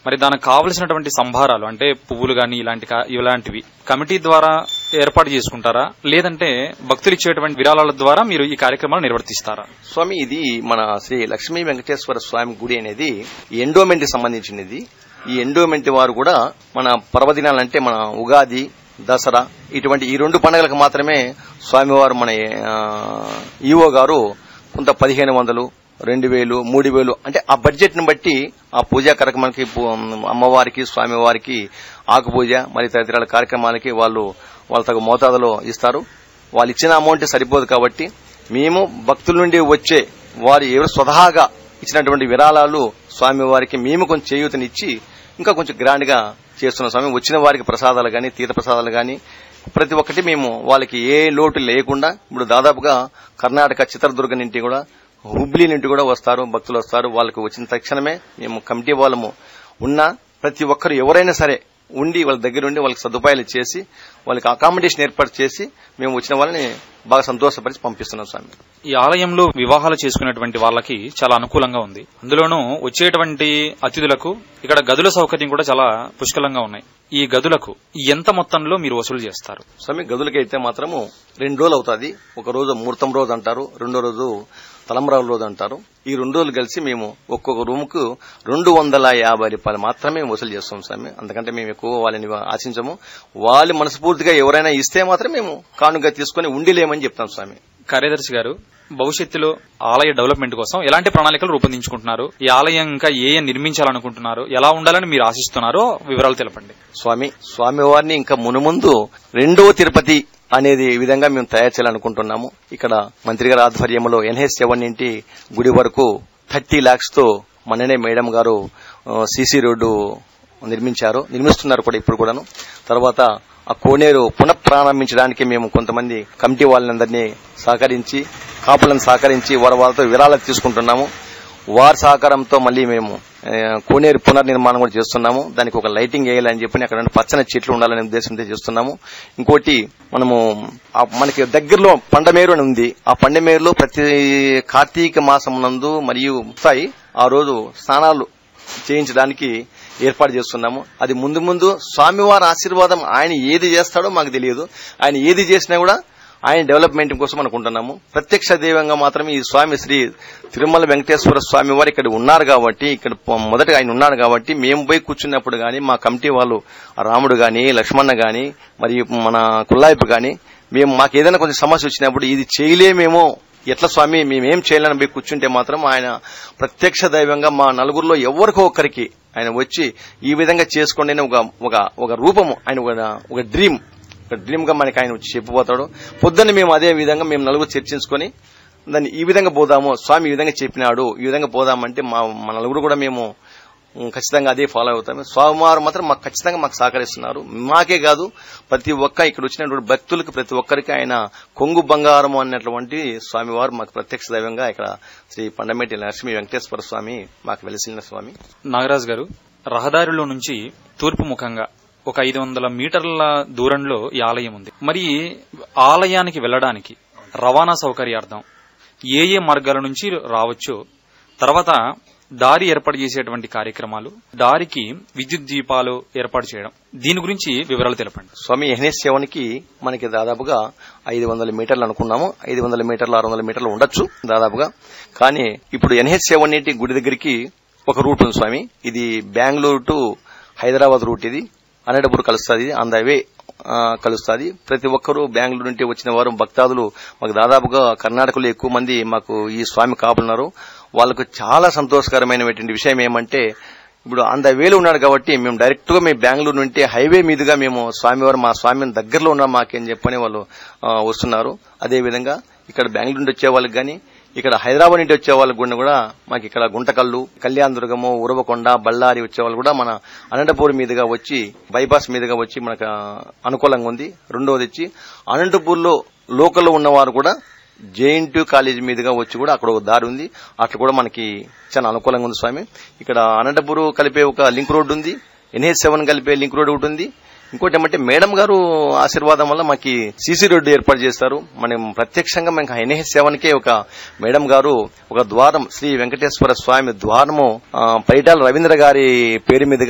మరి దానికి కావలసినటువంటి సంభారాలు అంటే పువ్వులు గాని ఇలాంటి కా- ఇలాంటివి కమిటీ ద్వారా ఏర్పాటు చేసుకుంటారా లేదంటే భక్తులు ఇచ్చేటువంటి విరాళాల ద్వారా మీరు ఈ కార్యక్రమాలు నిర్వర్తిస్తారా స్వామి ఇది మన శ్రీ లక్ష్మీ వెంకటేశ్వర స్వామి గుడి అనేది ఎండోమెంట్ కి సంబంధించినది ఈ ఎండోమెంట్ వారు కూడా మన పర్వదినాలంటే మన ఉగాది దసరా ఇటువంటి ఈ రెండు పండుగలకు మాత్రమే స్వామివారు మన ఆ, ఈవో గారు కొంత పదిహేను వందలు రెండు వేలు మూడు వేలు అంటే ఆ బడ్జెట్ ని బట్టి ఆ పూజా కార్యక్రమాలకి పు- అమ్మవారికి స్వామివారికి ఆకు పూజ మరి తదితరాల కార్యక్రమాలకి వాళ్ళు వాళ్ళ తగు మోతాదులో ఇస్తారు వాళ్ళు ఇచ్చిన అమౌంట్ సరిపోదు కాబట్టి మేము భక్తుల నుండి వచ్చే వారు ఎవరు స్వతహాగా ఇచ్చినటువంటి విరాళాలు స్వామివారికి మేము కొంచెం చేయూతనిచ్చి ఇంకా కొంచెం గ్రాండ్ గా చేస్తున్నాం స్వామి వచ్చిన వారికి ప్రసాదాలు గాని తీర్థ ప్రసాదాలు గాని ప్రతి ఒక్కటి మేము వాళ్ళకి ఏ లోటు లేకుండా ఇప్పుడు దాదాపుగా కర్ణాటక చిత్రదుర్గ నుండి కూడా హుబ్లీ నుండి కూడా వస్తారు భక్తులు వస్తారు వాళ్ళకి వచ్చిన తక్షణమే మేము కమిటీ వాళ్ళము ఉన్న ప్రతి ఒక్కరు ఎవరైనా సరే ఉండి వాళ్ళ దగ్గర ఉండి వాళ్ళకి సదుపాయాలు చేసి వాళ్ళకి అకామిడేషన్ ఏర్పాటు చేసి మేము వచ్చిన వాళ్ళని బాగా సంతోషపరిచి పంపిస్తున్నాం స్వామి ఈ ఆలయంలో వివాహాలు చేసుకునేటువంటి వాళ్ళకి చాలా అనుకూలంగా ఉంది అందులోనూ వచ్చేటువంటి అతిథులకు ఇక్కడ గదుల సౌకర్యం కూడా చాలా పుష్కలంగా ఉన్నాయి ఈ గదులకు ఎంత మొత్తంలో మీరు వసూలు చేస్తారు స్వామి గదులకైతే మాత్రము రెండు రోజులు అవుతుంది ఒక రోజు ముహూర్తం రోజు అంటారు రెండో రోజు తలంబరాల రోజు అంటారు ఈ రెండు రోజులు కలిసి మేము ఒక్కొక్క రూమ్ కు రెండు వందల యాభై రూపాయలు మాత్రమే వసూలు చేస్తాం స్వామి అందుకంటే మేము ఎక్కువ వాళ్ళని ఆశించము వాళ్ళు మనస్ఫూర్తిగా ఎవరైనా ఇస్తే మాత్రం మేము కానుగా తీసుకుని ఉండిలేమని చెప్తాం స్వామి కార్యదర్శి గారు భవిష్యత్తులో ఆలయ డెవలప్మెంట్ కోసం ఎలాంటి ప్రణాళికలు రూపొందించుకుంటున్నారు ఈ ఆలయం ఇంకా ఏ ఏ నిర్మించాలనుకుంటున్నారు ఎలా ఉండాలని మీరు ఆశిస్తున్నారో వివరాలు తెలపండి స్వామి స్వామివారిని ఇంకా మునుముందు రెండో తిరుపతి అనేది విధంగా మేము తయారు చేయాలనుకుంటున్నాము ఇక్కడ మంత్రి గారి ఆధ్వర్యంలో ఎన్హెచ్ సెవెన్ ఇంటి గుడి వరకు థర్టీ లాక్స్ తో మననే మేడం గారు సీసీ రోడ్డు నిర్మించారు నిర్మిస్తున్నారు కూడా ఇప్పుడు కూడాను తర్వాత ఆ కోనేరు పునఃప్రారంభించడానికి మేము కొంతమంది కమిటీ వాళ్ళందరినీ సహకరించి కాపులను సహకరించి వారి వాళ్ళతో విరాళాలు తీసుకుంటున్నాము వారి సహకారంతో మళ్ళీ మేము ఆ, కోనేరు పునర్నిర్మాణం కూడా చేస్తున్నాము దానికి ఒక లైటింగ్ వేయాలని చెప్పి అక్కడ రెండు పచ్చని చెట్లు ఉండాలనే ఉద్దేశంతో చేస్తున్నాము ఇంకోటి మనము ఆ మనకి దగ్గరలో పండమేరు అని ఉంది ఆ పండమేరులో ప్రతి కార్తీక మాసం నందు మరియు వస్తాయి ఆ రోజు స్నానాలు చేయించడానికి ఏర్పాటు చేస్తున్నాము అది ముందు ముందు స్వామివారి ఆశీర్వాదం ఆయన ఏది చేస్తాడో మాకు తెలియదు ఆయన ఏది చేసినా కూడా ఆయన డెవలప్మెంట్ కోసం అనుకుంటున్నాము ప్రత్యక్ష దైవంగా మాత్రమే ఈ స్వామి శ్రీ తిరుమల వెంకటేశ్వర స్వామి వారు ఇక్కడ ఉన్నారు కాబట్టి ఇక్కడ పొ- మొదటగా ఆయన ఉన్నారు కాబట్టి మేము పోయి కూర్చున్నప్పుడు గాని మా కమిటీ వాళ్ళు ఆ రాముడు గాని లక్ష్మణ గాని మరియు మన కుల్లాయిపు గాని మేము మాకు ఏదైనా కొంచెం సమస్య వచ్చినప్పుడు ఇది చేయలేమేమో ఎట్లా స్వామి మేమేం చేయాలని పోయి కూర్చుంటే మాత్రం ఆయన ప్రత్యక్ష దైవంగా మా నలుగురిలో ఎవరికో ఒక్కరికి ఆయన వచ్చి ఈ విధంగా చేసుకోండి అని ఒక ఒక ఒక రూపము ఆయన ఒక ఒక డ్రీమ్ ఒక డ్రీమ్ గా మనకి ఆయన వచ్చి చెప్పిపోతాడు పొద్దున్న మేము అదే విధంగా మేము నలుగురు చర్చించుకొని దాన్ని ఈ విధంగా పోదాము స్వామి ఈ విధంగా చెప్పినాడు ఈ విధంగా పోదామంటే మా మా నలుగురు కూడా మేము ఉం, ఖచ్చితంగా అదే ఫాలో అవుతాము స్వామివారు మాత్రం మాకు ఖచ్చితంగా మాకు సహకరిస్తున్నారు మాకే కాదు ప్రతి ఒక్క ఇక్కడ వచ్చినటువంటి భక్తులకు ప్రతి ఒక్కరికి ఆయన కొంగు బంగారం అన్నటువంటి స్వామివారు మాకు ప్రత్యక్ష దైవంగా ఇక్కడ శ్రీ పండమేటి లక్ష్మీ వెంకటేశ్వర స్వామి మాకు వెలిసిన స్వామి నాగరాజు గారు రహదారిలో నుంచి తూర్పు ముఖంగా ఒక ఐదు వందల మీటర్ల దూరంలో ఈ ఆలయం ఉంది మరి ఆలయానికి వెళ్ళడానికి రవాణా సౌకర్యార్థం ఏ ఏ మార్గాల నుంచి రావచ్చో తర్వాత దారి ఏర్పాటు చేసేటువంటి కార్యక్రమాలు దారికి విద్యుత్ దీపాలు ఏర్పాటు చేయడం దీని గురించి వివరాలు తెలపండి స్వామి ఎహ్నేష్ శివనికి మనకి దాదాపుగా ఐదు వందల మీటర్లు అనుకున్నాము ఐదు వందల మీటర్లు ఆరు వందల మీటర్లు ఉండొచ్చు దాదాపుగా కానీ ఇప్పుడు ఎన్హెచ్ సెవెన్ ఎయిటీ గుడి దగ్గరికి ఒక రూట్ ఉంది స్వామి ఇది బెంగళూరు టు హైదరాబాద్ రూట్ ఇది అనంతపురం కలుస్తుంది ఆన్ ద వే కలుస్తుంది ప్రతి ఒక్కరూ బెంగళూరు నుండి వచ్చిన వారు భక్తాదులు మాకు దాదాపుగా కర్ణాటకలో ఎక్కువ మంది మాకు ఈ స్వామి కాపులున్నారు వాళ్ళకు చాలా సంతోషకరమైనటువంటి విషయం ఏమంటే ఇప్పుడు అంద వేలు ఉన్నాడు కాబట్టి మేము డైరెక్ట్ గా మేము బెంగళూరు నుండి హైవే మీదుగా మేము స్వామివారు మా స్వామిని దగ్గరలో ఉన్నాం మాకేం చెప్పని వాళ్ళు ఆ, వస్తున్నారు అదే విధంగా ఇక్కడ బెంగళూరు నుండి వచ్చే వాళ్ళకి గాని ఇక్కడ హైదరాబాద్ నుండి వచ్చే వాళ్ళకి కూడా కూడా మాకు ఇక్కడ గుంటకల్లు కళ్యాణదుర్గము ఉరవకొండ బళ్ళారి వచ్చే వాళ్ళు కూడా మన అనంతపూర్ మీదుగా వచ్చి బైపాస్ మీదుగా వచ్చి మనకు ఆ, అనుకూలంగా ఉంది రెండోది వచ్చి అనంతపూర్లో లోకల్లో ఉన్నవారు కూడా జేఎన్టీ కాలేజీ మీదుగా వచ్చి కూడా అక్కడ ఒక దారి ఉంది అట్లా కూడా మనకి చాలా అనుకూలంగా ఉంది స్వామి ఇక్కడ అనంతపురం కలిపే ఒక లింక్ రోడ్ ఉంది ఎన్హెచ్ సెవెన్ కలిపే లింక్ రోడ్ ఒకటి ఉంది ఇంకోటి ఏమంటే మేడం గారు ఆశీర్వాదం వల్ల మాకు సీసీ రోడ్డు ఏర్పాటు చేస్తారు మనం ప్రత్యక్షంగా మనకి ఎన్హెచ్ సెవెన్ కే ఒక మేడం గారు ఒక ద్వారం శ్రీ వెంకటేశ్వర స్వామి ద్వారము ఆ, పైటాల రవీంద్ర గారి పేరు మీదుగా